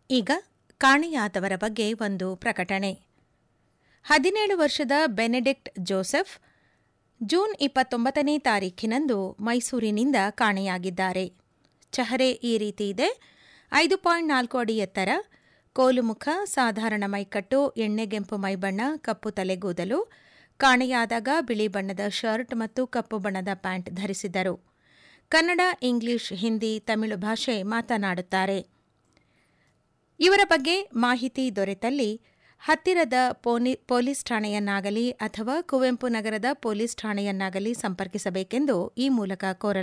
ಈಗ ಕಾಣೆಯಾದವರ ಬಗ್ಗೆ ಒಂದು ಪ್ರಕಟಣೆ ಹದಿನೇಳು ವರ್ಷದ ಬೆನೆಡಿಕ್ಟ್ ಜೋಸೆಫ್ ಜೂನ್ ಇಪ್ಪತ್ತೊಂಬತ್ತನೇ ತಾರೀಖಿನಂದು ಮೈಸೂರಿನಿಂದ ಕಾಣೆಯಾಗಿದ್ದಾರೆ ಚಹರೆ ಈ ರೀತಿ ಇದೆ ಐದು ಪಾಯಿಂಟ್ ನಾಲ್ಕು ಅಡಿ ಎತ್ತರ ಕೋಲುಮುಖ ಸಾಧಾರಣ ಮೈಕಟ್ಟು ಎಣ್ಣೆಗೆಂಪು ಮೈಬಣ್ಣ ಕಪ್ಪು ತಲೆಗೂದಲು ಕಾಣೆಯಾದಾಗ ಬಿಳಿ ಬಣ್ಣದ ಶರ್ಟ್ ಮತ್ತು ಕಪ್ಪು ಬಣ್ಣದ ಪ್ಯಾಂಟ್ ಧರಿಸಿದ್ದರು ಕನ್ನಡ ಇಂಗ್ಲಿಷ್ ಹಿಂದಿ ತಮಿಳು ಭಾಷೆ ಮಾತನಾಡುತ್ತಾರೆ ಇವರ ಬಗ್ಗೆ ಮಾಹಿತಿ ದೊರೆತಲ್ಲಿ ಹತ್ತಿರದ ಪೊಲೀಸ್ ಠಾಣೆಯನ್ನಾಗಲಿ ಅಥವಾ ಕುವೆಂಪು ನಗರದ ಪೊಲೀಸ್ ಠಾಣೆಯನ್ನಾಗಲಿ ಸಂಪರ್ಕಿಸಬೇಕೆಂದು ಈ ಮೂಲಕ ಕೋರಲಾಗಿದೆ